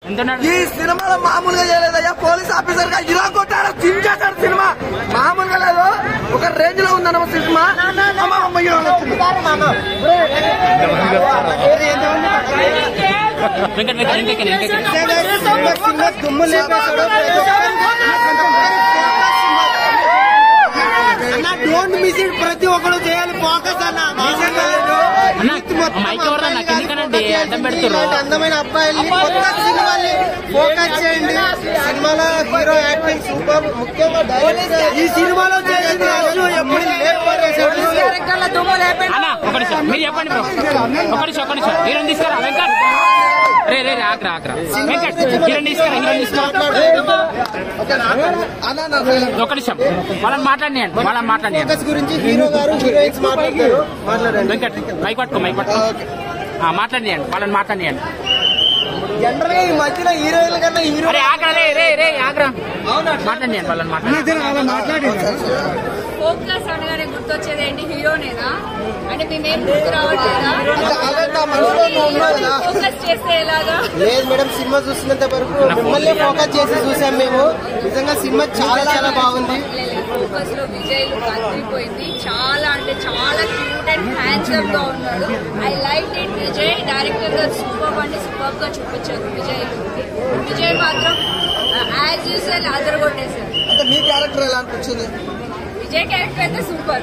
ఈ సినిమాలో మామూలుగా చేయలేదయ్యా పోలీస్ ఆఫీసర్ గా ఇలా కొట్టాడు చించేశాడు సినిమా మామూలుగా లేదు ఒక రేంజ్ లో ఉందన్నమా సినిమా అమ్మ, అమ్మ, ఇలా వచ్చింది. వెంకట్ వెంకట్ వెంకట్ వెంకట్ సినిమా దుమ్ము లేపేశాడు. అన్న డోంట్ మిస్ ఇట్ ప్రతి ఒక్కరు చేయాలి ఫోకస్ అన్న అన్న మైక్ ఎవరు నాకు ఎందుకనండి అడ్డం పెడుతుర్రు ఇలాంటి అందమైన అబ్బాయిల్ని కొత్త సినిమాల్ని ఫోకస్ చేయండి సినిమాలో హీరో యాక్టింగ్ సూపర్ ముఖ్యంగా డైరెక్టర్ ఈ సినిమాలో చేసిన అసలు ఎప్పుడు లేకపోతే అన్న ఒక నిమిషం మీరు చెప్పండి బ్రో ఒక నిమిషం ఒక నిమిషం హీరోని తీసుకురా వెంకట్ రే రే రే, ఆగ్రా ఆగ్రా వెంకట్ హీరోని తీసుకురా హీరోని తీసుకురా అన్న, నా ఫైల్. ఒక నిమిషం వాళ్ళని మాట్లాడినాయండి వాళ్ళని మాట్లాడినాయండి ఫోకస్ గురించి హీరో గారు హీరోయిన్స్ మాట్లాడతారు మాట్లాడండి వెంకట్ మైక్ పట్టుకో మైక్ పట్టుకో ఆ, మాట్లాడినాయండి వాళ్ళని మాట్లాడినాయండి జనరల్ గా ఈ మధ్యన హీరోయిన్ల కన్నా హీరో అరే ఆగ్రా రే రే రే ఆగ్రా మాట్లాడినాయండి వాళ్ళని మాట్లాడి ఫోకస్ అనగానే గుర్తొచ్చేది ఏంటి హీరోనేనా అంటే మేమేం గుర్తు రావట్లేదా ఆల్రెడీ నా మనసులో నువ్వు ఉన్నావు కదా ఫోకస్ చేస్తే ఎలాగా లేదు మేడం సినిమా చూసినంత వరకు మిమ్మల్ని ఫోకస్ చేసి చూసాం మేము నిజంగా సినిమా చాలా చాలా బాగుంది ఫోకస్ లో విజయ్ లుక్ అదిరిపోయింది చాలా అంటే చాలా క్యూట్ అండ్ హ్యాండ్సమ్ గా ఉన్నాడు I like it Vijay director గారు సూపర్ అంటే సూపర్ గా చూపించారు విజయ్ లుక్ విజయ్ మాత్రం యాజ్ యూజువల్ అదరగొట్టేశారు అంటే మీ క్యారెక్టర్ ఎలా అనిపించింది విజయ్ క్యారెక్టర్ అయితే సూపర్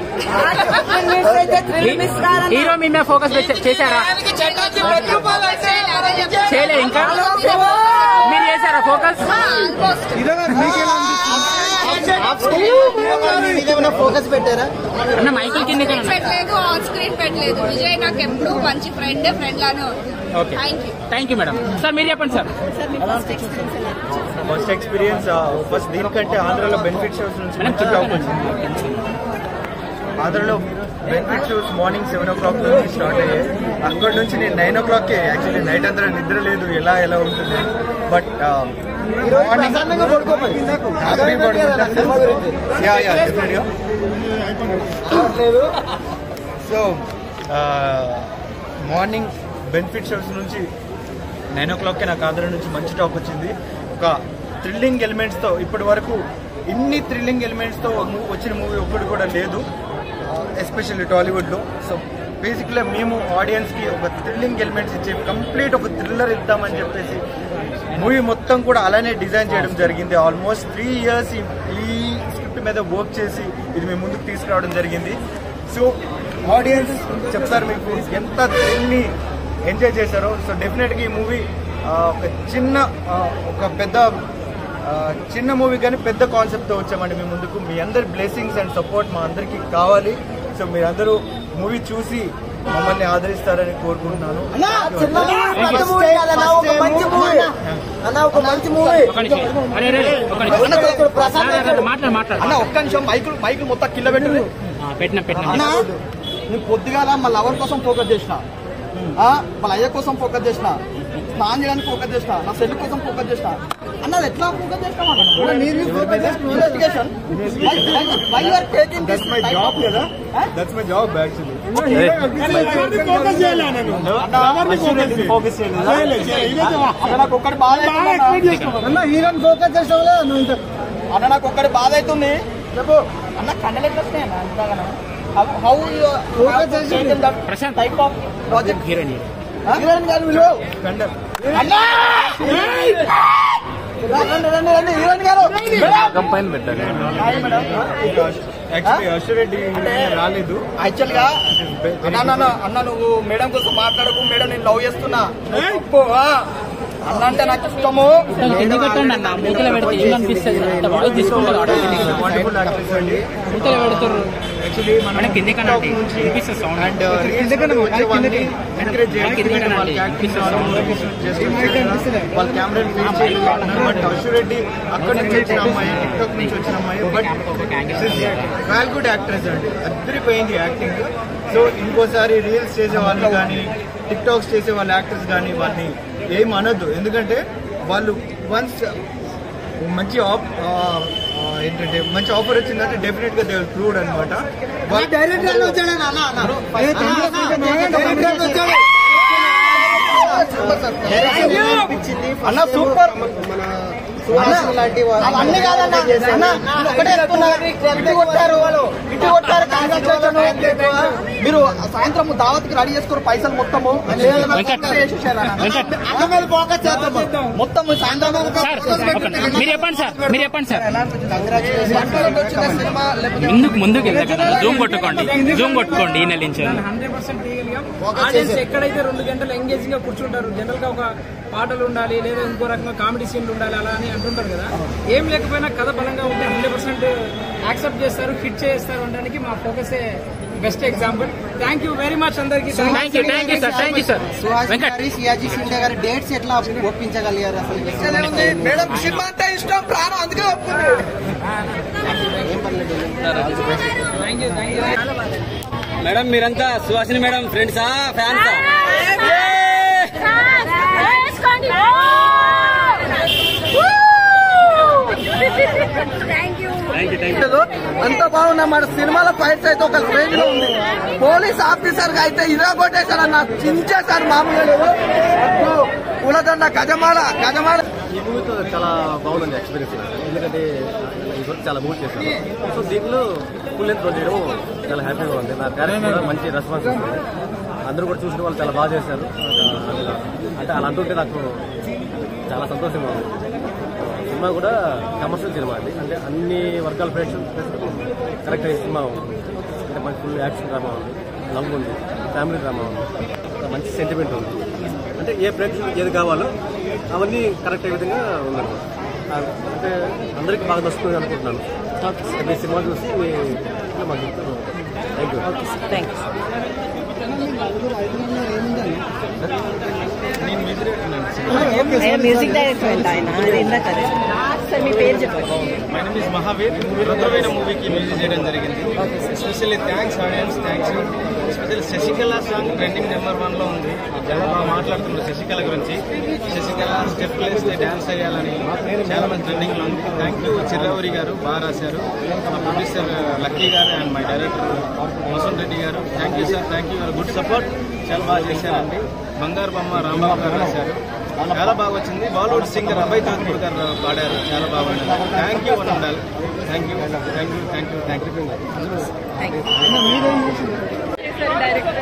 హీరో మీ మీద ఫోకస్ చేశారా చేయలేదు ఇంకా మీరు చేశారా ఫోకస్ ఆల్మోస్ట్ మీరేమైనా ఫోకస్ పెట్టారా అన్న మైకిల్ కింద పెట్టలేదు ఆన్ స్క్రీన్ పెట్టలేదు విజయ్ నాకు ఎప్పుడు మంచి ఫ్రెండ్ ఫ్రెండ్ లానే ఉంది okay thank you thank you madam sir మీరు చెప్పండి సార్ ఫస్ట్ ఎక్స్పీరియన్స్ ఫస్ట్ దీనికంటే ఆంధ్రాలో బెనిఫిట్ షోస్ నుంచి మంచి టాప్ వచ్చింది ఆంధ్రాలో benefit shows morning seven o'clock నుంచి స్టార్ట్ అయ్యాయి అక్కడి నుంచి నేను నైన్ ఓ క్లాక్కే యాక్చువల్లీ నైట్ అంతా నిద్ర లేదు ఎలా ఎలా ఉంటుంది but morning happy yeah yeah డెఫినెట్గా సో మార్నింగ్ బెనిఫిట్ షోస్ నుంచి నైన్ ఓ క్లాక్కి నాకు ఆంధ్ర నుంచి మంచి టాక్ వచ్చింది ఒక థ్రిల్లింగ్ ఎలిమెంట్స్తో ఇప్పటి వరకు ఇన్ని థ్రిల్లింగ్ ఎలిమెంట్స్తో వచ్చిన మూవీ ఒక్కటి కూడా లేదు ఎస్పెషల్లీ టాలీవుడ్లో సో బేసిక్గా మేము ఆడియన్స్కి ఒక థ్రిల్లింగ్ ఎలిమెంట్స్ ఇచ్చి కంప్లీట్ ఒక థ్రిల్లర్ ఇద్దామని చెప్పేసి మూవీ మొత్తం కూడా అలానే డిజైన్ చేయడం జరిగింది ఆల్మోస్ట్ త్రీ ఇయర్స్ ఈ స్క్రిప్ట్ మీద వర్క్ చేసి ఇది మేము ముందుకు తీసుకురావడం జరిగింది సో ఆడియన్స్ చెప్తారు మీకు ఎంత థ్రిల్ని ఎంజాయ్ చేశారో సో డెఫినెట్గా ఈ మూవీ ఒక చిన్న ఆ, ఒక పెద్ద ఆ, చిన్న మూవీ కానీ పెద్ద కాన్సెప్ట్తో వచ్చామండి మీ ముందుకు మీ అందరి బ్లెస్సింగ్స్ అండ్ సపోర్ట్ మా అందరికీ కావాలి సో మీరందరూ మూవీ చూసి మమ్మల్ని ఆదరిస్తారని కోరుకుంటున్నాను అన్న ఒక మంచి మూవీ ఒక నిమిషం అరే రే రే, ఒక నిమిషం మాట్లాడు మాట్లాడు అన్న ఒక్క నిమిషం మైకులు మైకులు మొత్తం కింద పెట్టు ఆ, పెట్టిన పెట్టిన అన్న నేను పొద్దుగాల మా లవర్ కోసం ఫోకస్ చేసిన ఆ, వాళ్ళ అయ్య కోసం ఫోకస్ చేసిన స్నానం చేయడానికి ఫోకస్ చేసిన నా సెల్ కోసం ఫోకస్ చేసిన అన్న అది ఎట్లా ఫోకస్ చేసిన మీరు ఫోకస్ చేసిన investigation why are taking this my job కదా that's my job actually focus అన్న నాకు ఒక్కటి బాధ అన్న హీరోని ఫోకస్ చేసావులే నువ్వు ఇంత అన్న నాకు ఒక్కటి బాధ అవుతుంది చెప్పు అన్న కండలు ఎట్లా వస్తాయి అన్న అంతగానో హౌ ఫోకస్ చేసి Prashant type of project heroine heroine గారు వీళ్ళు అన్న రండి రండి రండి హీరోయిన్ గారు పైన పెట్టారు hi madam actually Harsha Reddy రాలేదు యాక్చువల్ గా అన్న అన్న అన్న నువ్వు మేడం కోసం మాట్లాడకు మేడం నేను లవ్ చేస్తున్నా నువ్వు తప్పు, ఆ. అన్న అంటే నాకు ఇష్టము కింద పెట్టండి అన్న మూతలు పెడితే ఏం అనిపిస్తుంది అంత వాయిస్ తీసుకుంటారు వండర్ఫుల్ యాక్ట్రెస్ అండి మూతలు పెడతారు యాక్చువల్లీ మన కింద కన్నా వినిపిస్తుంది సౌండ్ అండ్ వచ్చే వాళ్ళని ఎంకరేజ్ చేయాలి వాళ్ళకి యాక్టింగ్ వాళ్ళ కెమెరా ఫేస్ చేయాలనుకుంటున్నారు బట్ అశురెడ్డి అక్కడ నుంచి వచ్చిన అమ్మాయి టిక్టాక్ నుంచి వచ్చిన అమ్మాయి బట్ వెల్ గుడ్ యాక్ట్రెస్ అండి అద్దరిపోయింది యాక్టింగ్ సో ఇంకోసారి రీల్స్ చేసే వాళ్ళు కానీ టిక్ టాక్స్ చేసే వాళ్ళ యాక్టర్స్ కానీ వాళ్ళని ఏం అనొద్దు ఎందుకంటే వాళ్ళు వన్స్ మంచి ఆఫ్ ఏంటంటే మంచి ఆఫర్ వచ్చిందంటే డెఫినెట్ గా దే ప్రూవ్డ్ అనమాట డైరెక్టర్ వచ్చాడు అన్న అన్న డైరెక్టర్ వచ్చాడు అనిపించింది అన్న, సూపర్. మన సుహాసిని లాంటి వాళ్ళు అవన్నీ కాదన్న అన్న, నేను ఒకటే చెప్తున్నా. ఇటు కొట్టారు ఇటు కొట్టారు congratulations. మీరు సాయంత్రం దావత్కి రెడీ చేసుకోరు పైసలు మొత్తము వెంకట్. వెంకట్. మొత్తం సాయంత్రం సార్ ఒక నిమిషం. మీరు చెప్పండి సార్ మీరు చెప్పండి సార్ వచ్చిన సినిమా లేకపోతే ముందుకు ముందుకు వెళ్ళకండి జూమ్ కొట్టుకోండి జూమ్ కొట్టుకోండి ఈ నెల నుంచి హండ్రెడ్ పర్సెంట్ తీయగలిగాం ఆడియన్స్ ఎక్కడైతే రెండు గంటలు ఎంగేజింగ్ గా కూర్చుంటారు జనరల్ గా ఒక పాటలు ఉండాలి లేదా ఇంకో రకంగా కామెడీ సీన్లు ఉండాలి అలా అని అంటుంటారు కదా ఏం లేకపోయినా కథ బలంగా ఉంటే హండ్రెడ్ పర్సెంట్ యాక్సెప్ట్ చేస్తారు హిట్ చేస్తారు అనడానికి మా focus best example thank you very much అందరికి thank you thank you sir thank you sir Suhasini Venkat గారి సియాజీ షిండే గారి డేట్స్ ఎట్లా ఒప్పించగలిగారు అసలు మేడం సినిమా అంటే ఇష్టం ప్రాణం అందుకే ఒప్పుకుంది thank you thank you madam మీరంతా సుహాసిని మేడం ఫ్రెండ్సా ఫ్యాన్సా థ్యాంక్ యూ అంత బాగున్నా మన సినిమాల ఫైట్స్ అయితే ఒక రేంజ్ లో ఉంది పోలీస్ ఆఫీసర్ గా అయితే ఇరా కొట్టేశారు అన్న చించేశారు మామూలుగా లేదు అబ్బో, పూలదండ గజమాల గజమాల ఈ మూవీతో చాలా బాగుందండి ఎక్స్పీరియన్స్ ఎందుకంటే ఇదివరకు చాలా మూవీ చేశాను సో దీంట్లో ఫుల్ లెంత్ రోజు చేయడం చాలా హ్యాపీగా ఉంది నా క్యారెక్టర్ కూడా మంచి రెస్పాన్స్ వస్తుంది అందరూ కూడా చూసిన వాళ్ళు చాలా బాగా చేశారు ఆ, అంటే అలా అంటుంటే నాకు చాలా సంతోషంగా ఉంది సినిమా కూడా కమర్షియల్ సినిమా అండి అంటే అన్ని వర్గాల ప్రేక్షకులు కరెక్ట్ అయ్యే సినిమా ఉంది అంటే మంచి ఫుల్ యాక్షన్ డ్రామా ఉంది లవ్ ఉంది ఫ్యామిలీ డ్రామా ఉంది మంచి సెంటిమెంట్ ఉంది అంటే ఏ ప్రేక్షకులకు ఏది కావాలో అవన్నీ కరెక్ట్ అయ్యే విధంగా ఉందన్నమాట ఆ, అంటే అందరికీ బాగా నచ్చుతుంది అనుకుంటున్నాను అంటే ఈ సినిమా చూసి మీ ఇంట్లో మాకు చెప్తాను థ్యాంక్ యూ మ్యూజిక్ డైరెక్టర్ అంట ఆయన అది ఇందాక అదే. సార్ మీ పేరు చెప్పండి my name is Mahaveer Rudraveena మూవీకి మ్యూజిక్ చేయడం జరిగింది especially thanks audience thanks especially Sasikala song trending number one లో ఉంది చాలా బాగా మాట్లాడుతున్నారు శశికళ గురించి శశికళ స్టెప్ వేస్తే డ్యాన్స్ చేయాలని చాలా మంది ట్రెండింగ్ లో ఉంది థ్యాంక్ యూ చిర్రావరి గారు బాగా రాశారు మా ప్రొడ్యూసర్ లక్కీ గారు అండ్ మై డైరెక్టర్ మోసన్ రెడ్డి గారు thank you sir thank you good support చాలా బాగా చేశారండి బంగారు బొమ్మ రాంబాబు గారు రాశారు చాలా బాగా వచ్చింది బాలీవుడ్ సింగర్ అభయ్ జోధ్పూర్ గారు పాడారు చాలా బాగుంది థ్యాంక్ యూ అని ఉండాలి thank you thank you thank you thank you director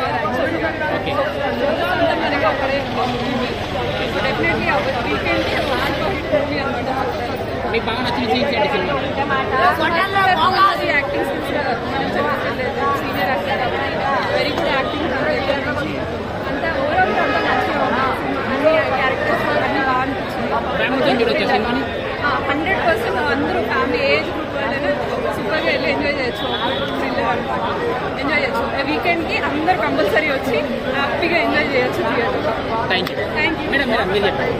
మనకి అక్కడే డెఫినెట్లీ వీకెండ్ మూవీ అనమాట మీకు బాగా నచ్చిన సీన్స్ ఏంటి సినిమా యాక్టింగ్ స్కిల్స్ కదా మనం చెప్పలేదు senior actor very good acting అంతా ఓవరాల్ అంతా నచ్చింది అన్ని క్యారెక్టర్స్ అన్ని బాగా ఫ్యామిలీతో చూడొచ్చా సినిమాని హండ్రెడ్ పర్సెంట్ అందరూ ఫ్యామిలీ ఏజ్ గ్రూప్ వాళ్ళైనా సూపర్గా వెళ్ళి ఎంజాయ్ చేయొచ్చు థ్రిల్లర్ అనమాట ఎంజాయ్ చేయొచ్చు వీకెండ్ కి అందరూ కంపల్సరీ వచ్చి హ్యాపీగా ఎంజాయ్ చేయొచ్చు theatre thank you thank you madam madam మీరు చెప్పండి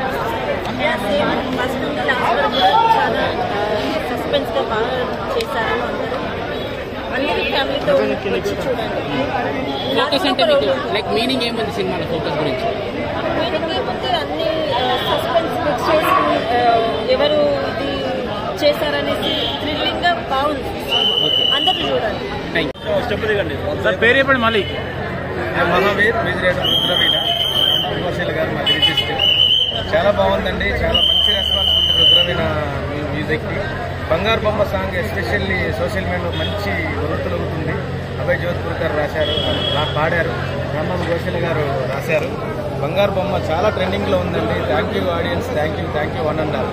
ఫస్ట్ లాస్ట్ కూడా చాలా సస్పెన్స్ గా బాగా చేశారు అందరూ అందరూ ఫ్యామిలీతో వచ్చి చూడండి ఫోకస్ అంటే మీకు లైక్ మీనింగ్ ఏముంది సినిమాలో ఫోకస్ గురించి మీనింగ్ ఏముంది అన్ని సస్పెన్స్ మిక్స్ చేసి ఆ, ఎవరు ఇది చేశారనేసి థ్రిల్లింగ్ గా బాగుంది అందరూ చూడండి థ్యాంక్ యూ స్టెప్ దిగండి సార్ పేరు చెప్పండి మళ్ళీ Mahaveer music director Rudraveena commercial గారు మా లిరిసిస్ట్ చాలా బాగుందండి చాలా మంచి రెస్పాన్స్ ఉంది రుద్రవీణ మ్యూజిక్కి బంగారు బొమ్మ సాంగ్ ఎస్పెషల్లీ సోషల్ మీడియాలో మంచి వృత్తులు అవుతుంది అభయ్ జోధ్పూర్ గారు రాశారు రా- పాడారు రామబాబు గోషల్ గారు రాశారు బంగారు బొమ్మ చాలా ట్రెండింగ్లో ఉందండి thank you audience thank you thank you one and all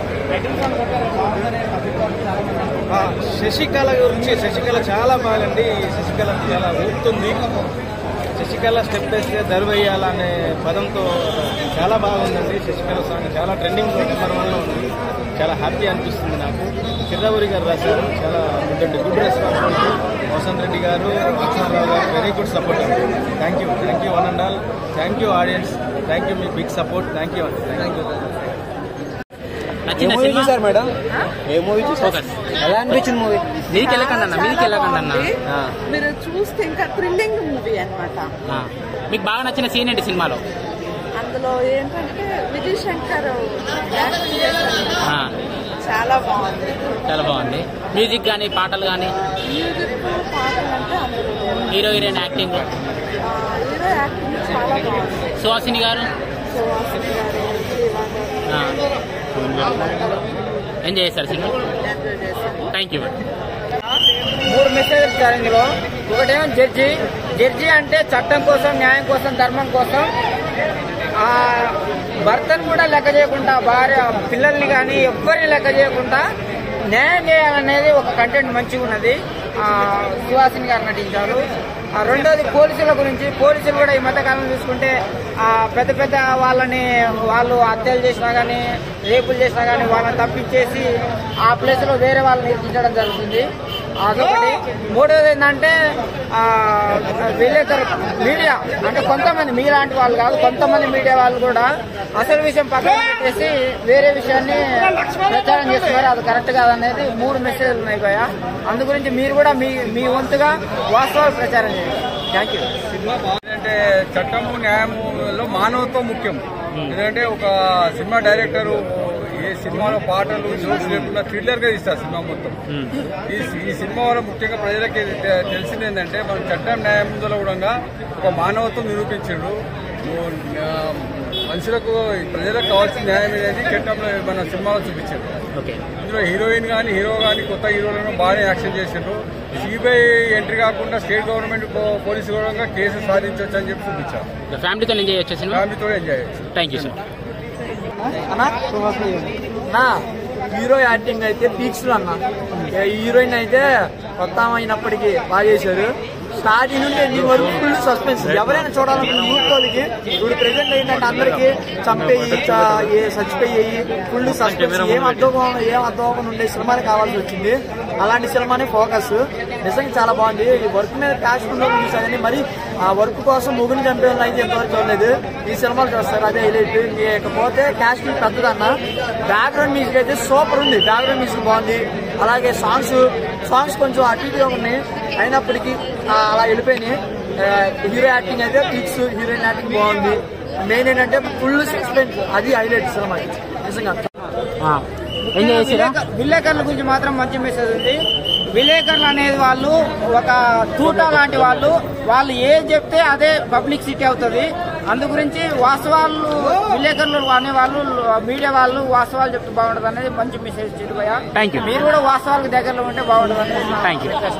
ఆ, శశికళ గురించి శశికళ చాలా బాగండి శశికళ చాలా ఊపుతుంది శశికళ స్టెప్ వేస్తే దరువయ్యాల అనే పదంతో చాలా బాగుందండి శశికళ సాంగ్ చాలా ట్రెండింగ్ నెంబర్ వన్లో ఉంది చాలా హ్యాపీ అనిపిస్తుంది నాకు చిర్రావురి గారు రాశారు చాలా good good responsibility Vasanth Reddy గారు లక్ష్మణరావు గారు very good support thank you thank you one and all thank you audience thank you మీ big support thank you thank you నచ్చిన సినిమా చూసారు మేడం ఏ మూవీ ఫోకస్ ఎలా అనిపించింది మూవీ మీదికి వెళ్ళకండి అన్న మీదికి వెళ్ళకండి అన్న మీరు చూస్తే ఇంకా థ్రిల్లింగ్ మూవీ అన్నమాట ఆ. మీకు బాగా నచ్చిన సీన్ ఏంటి సినిమాలో అందులో ఏంటంటే విజయ్ శంకర్ యాక్టింగ్ చేశారు ఆ, చాలా బాగుంది చాలా బాగుంది మ్యూజిక్ కానీ పాటలు కానీ మ్యూజిక్ పాటలు అంటే అందులో హీరో హీరోయిన్ యాక్టింగ్ ఆ, హీరో యాక్టింగ్ చాలా బాగుంది సుహాసిని గారు ఆ. ఎంజాయ్ చేస్తారు సినిమా థ్యాంక్ యూ మేడం మూడు మెసేజ్ ఇచ్చారు ఇందులో ఒకటేమో జడ్జి జడ్జి అంటే చట్టం కోసం న్యాయం కోసం ధర్మం కోసం ఆ భర్తను కూడా లెక్క చేయకుండా భార్య పిల్లల్ని కానీ ఎవ్వరిని లెక్క చేయకుండా న్యాయం చేయాలనేది ఒక కంటెంట్ మంచిగా ఉన్నది ఆ, సుహాసిని గారు నటించారు ఆ, రెండోది పోలీసుల గురించి పోలీసులు కూడా ఈ మధ్యకాలం చూసుకుంటే ఆ, పెద్ద పెద్ద వాళ్ళని వాళ్ళు హత్యలు చేసినా కానీ రేపులు చేసినా కానీ వాళ్ళని తప్పించేసి ఆ ప్లేస్ లో వేరే వాళ్ళని ఇరికించడం జరుగుతుంది అదొకటి మూడోది ఏంటంటే ఆ, విలేకరు మీడియా అంటే కొంతమంది మీలాంటి వాళ్ళు కాదు కొంతమంది మీడియా వాళ్ళు కూడా అసలు విషయం పక్కన పెట్టేసి వేరే విషయాన్ని ప్రచారం చేస్తున్నారు అది కరెక్ట్ కాదనేది మూడు మెసేజ్లు ఉన్నాయి భయ అందు గురించి మీరు కూడా మీ మీ వంతుగా వాస్తవాలు ప్రచారం చేయండి థ్యాంక్ యూ అంటే చట్టము న్యాయంలో మానవత్వం ముఖ్యం ఎందుకంటే ఒక సినిమా డైరెక్టర్ ఏ సినిమాలో పాటలు జోక్స్ లేకుండా థ్రిల్లర్ గా ఇస్తారు సినిమా మొత్తం ఈ ఈ సినిమా వల్ల ముఖ్యంగా ప్రజలకి తె- తెలిసింది ఏంటంటే మన చట్టం న్యాయంలో కూడా ఒక మానవత్వం నిరూపించాడు ఆ, మనుషులకు ప్రజలకు కావాల్సిన న్యాయం అనేది చట్టంలో మన సినిమాలో చూపించారు ఓకే ఇందులో హీరోయిన్ కానీ హీరో కానీ కొత్త హీరోలను బాగానే యాక్షన్ చేసిండ్రు సిబిఐ ఎంట్రీ కాకుండా స్టేట్ గవర్నమెంట్ పో- పోలీసు కూడా కేసు సాధించవచ్చు అని చెప్పి చూపించారు ఫ్యామిలీతో ఎంజాయ్ చేయొచ్చు సినిమా ఫ్యామిలీతో ఎంజాయ్ చేయొచ్చు థ్యాంక్ యూ సార్ నా హీరో యాక్టింగ్ అయితే పీక్స్ లో అన్న ఇక హీరోయిన్ అయితే కొత్త అయినప్పటికీ బాగా చేశారు స్టార్టింగ్ నుండి ఎండింగ్ వరకు ఫుల్ సస్పెన్స్ ఎవరైనా చూడాలనుకున్న యూత్ వాళ్ళకి ఇప్పుడు ప్రెసెంట్ ఏంటంటే అందరికి చంపేయి చ- ఏ చచ్చిపోయి ఫుల్ సస్పెన్స్ ఏం అర్థం ఏం అర్థం అవ్వకుండా ఉండే సినిమాని కావాల్సి వచ్చింది అలాంటి సినిమాని ఫోకస్ నిజంగా చాలా బాగుంది ఈ వర్క్ మీద ప్యాషన్ ఉన్న వాళ్ళు చూసారని మరి ఆ వర్క్ కోసం ముగ్గురు చంపే వాళ్ళు అయితే ఎంతవరకు చూడలేదు ఈ సినిమాలు చూస్తారు అదే హైలైట్ ఇకపోతే కాస్టింగ్ పెద్దదన్న బ్యాక్గ్రౌండ్ మ్యూజిక్ అయితే సూపర్ ఉంది బ్యాక్గ్రౌండ్ మ్యూజిక్ బాగుంది అలాగే సాంగ్స్ సాంగ్స్ కొంచెం అటు ఇటుగా ఉన్నాయి అయినప్పటికీ ఆ, అలా వెళ్ళిపోయినాయి ఆ, హీరో యాక్టింగ్ అయితే పిక్స్ హీరోయిన్ యాక్టింగ్ బాగుంది మెయిన్ ఏంటంటే ఫుల్ సస్పెన్స్ అది హైలైట్ సినిమాకి నిజంగా ఎంజాయ్ చేసారా విలేక- విలేకరుల గురించి మాత్రం మంచి మెసేజ్ ఉంది విలేకరులు అనేది వాళ్ళు ఒక తూటా లాంటి వాళ్ళు వాళ్ళు ఏం చెప్తే అదే పబ్లిక్ సిటీ అవుతుంది అందు గురించి వాస్తవాలు విలేకరులు అనే వాళ్ళు మీడియా వాళ్ళు వాస్తవాలు చెప్తే బాగుంటుంది అనేది మంచి మెసేజ్ చిరుభయ Thank you. మీరు కూడా వాస్తవాలకు దగ్గరలో ఉంటే బాగుంటుంది అనేది నా Thank you. request.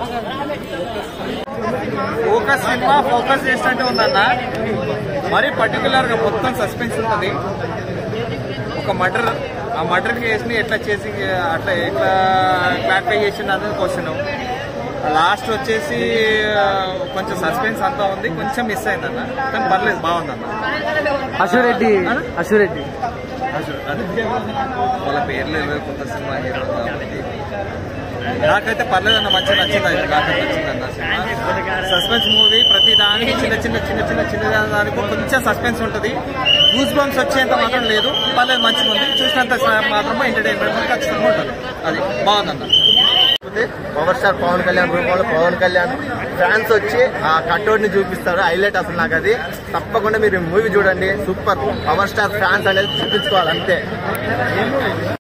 Focus cinema focus చేసినట్టే ఉందన్న మరి పర్టికులర్ గా మొత్తం సస్పెన్స్ ఉంటుంది ఒక మర్డర్ ఆ మర్డర్ కేసుని ఎట్లా చేసి అట్లా ఎట్లా క్లారిఫై చేసింది అనేది క్వశ్చన్ లాస్ట్ వచ్చేసి ఆ, కొంచెం సస్పెన్స్ అంతా ఉంది కొంచెం మిస్ అయిందన్న కానీ పర్లేదు బాగుందన్న అశురెడ్డి అశురెడ్డి అసలు అదే. వాళ్ళ పేర్లు ఏవో కొత్త సినిమా హీరో కాబట్టి నాకైతే పర్లేదన్న మంచిగా నచ్చింది అయితే నాకైతే నచ్చిందన్న సినిమా సస్పెన్స్ మూవీ ప్రతి దానికి చిన్న చిన్న చిన్న చిన్న చిన్న దానికి కొంచెం సస్పెన్స్ ఉంటుంది గూస్ బంప్స్ వచ్చేంత మాత్రం లేదు పర్లేదు మంచిగా ఉంది చూసినంత స- మాత్రం ఎంటర్టైన్మెంట్ ఖచ్చితంగా ఉంటుంది అది బాగుందన్న పవర్ స్టార్ పవన్ కళ్యాణ్ రూపంలో పవన్ కళ్యాణ్ ఫ్యాన్స్ వచ్చి ఆ కట్అవుట్ ని చూపిస్తారు హైలైట్ అసలు నాకు అది తప్పకుండా మీరు మూవీ చూడండి సూపర్ పవర్ స్టార్ ఫ్యాన్స్ అనేది చూపించుకోవాలి అంతే